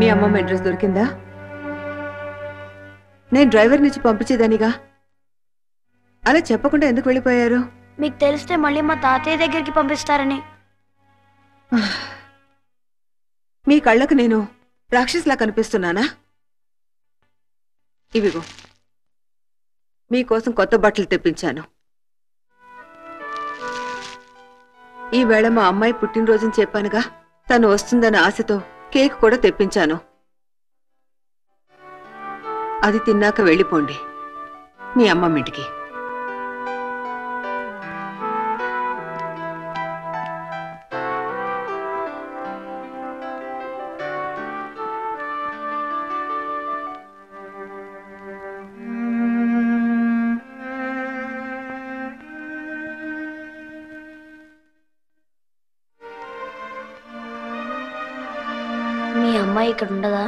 మీ అమ్మమ్మ అడ్రస్ దొరికిందా నేను డ్రైవర్ నుంచి పంపించేదానిగా అలా చెప్పకుండా ఎందుకు వెళ్ళిపోయారు మీకు తెలిస్తే మళ్ళీ మా తాతయ్య దగ్గరికి పంపిస్తారని మీ కళ్ళకు నేను రాక్షసులా కనిపిస్తున్నానా ఇవిగో మీకోసం కొత్త బట్టలు తెప్పించాను ఈ వేళ మా అమ్మాయి పుట్టినరోజుని చెప్పానుగా తను వస్తుందన్న ఆశతో కేక్ కూడా తెప్పించాను అది తిన్నాక వెళ్ళిపోండి మీ అమ్మమ్మ ఇంటికి మీ అమ్మాయి ఇక్కడ ఉండదా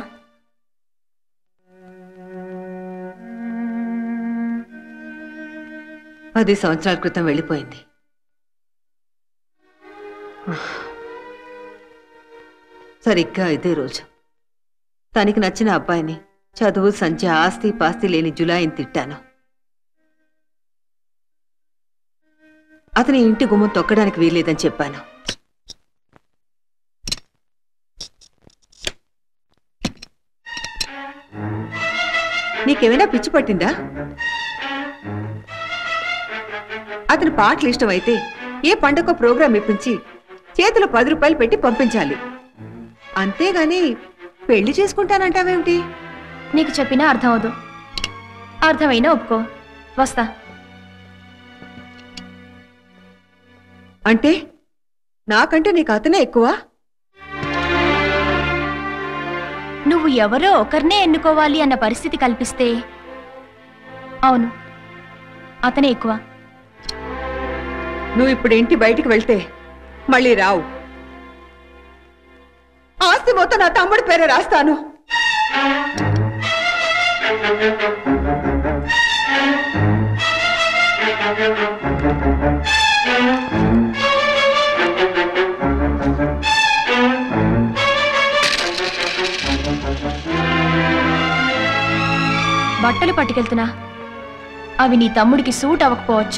పది సంవత్సరాల క్రితం వెళ్ళిపోయింది సరిగ్గా ఇదే రోజు తనకి నచ్చిన అబ్బాయిని చదువు సంధ్య ఆస్తి పాస్తి లేని జులాయిని తిట్టాను అతని ఇంటి గుమ్మం తొక్కడానికి వీల్లేదని చెప్పాను నీకేమైనా పిచ్చి పట్టిందా అతని పాటలు ఇష్టమైతే ఏ పండగ ప్రోగ్రాం ఇప్పించి చేతిలో పది రూపాయలు పెట్టి పంపించాలి అంతేగాని పెళ్లి చేసుకుంటానంటావేమిటి నీకు చెప్పినా అర్థం అవదు అర్థమైనా ఒప్పుకో వస్తా అంటే నాకంటే నీకు అతనే ఎక్కువ నువ్వు ఎవరో ఒకరినే ఎన్నుకోవాలి అన్న పరిస్థితి కల్పిస్తే అవును అతనే ఎక్కువ నువ్వు ఇప్పుడు ఇంటి బయటికి వెళ్తే మళ్ళీ రావు ఆస్తి మొత్తం నా తమ్ముడి పేరే రాస్తాను బట్టలు పట్టుకెళ్తున్నా అవి నీ తమ్ముడికి సూట్ అవ్వకపోవచ్చు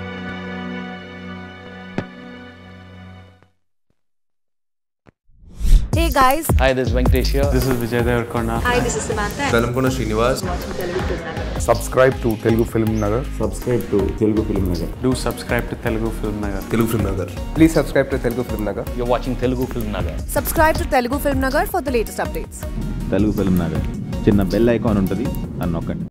Hey guys, Hi, this is Venkatesh here. This is Vijay Devarkonda. Velankonda Srinivas subscribe to Telugu Film Nagar. Subscribe to Telugu film Nagar Do subscribe to Telugu Film Nagar. Telugu film Nagar Please subscribe to Telugu Film Nagar. You're watching Telugu Film Nagar. subscribe to Telugu Film Nagar for the latest updates. Telugu film Nagar చిన్న bell icon ఉంటుంది అని నొక్కండి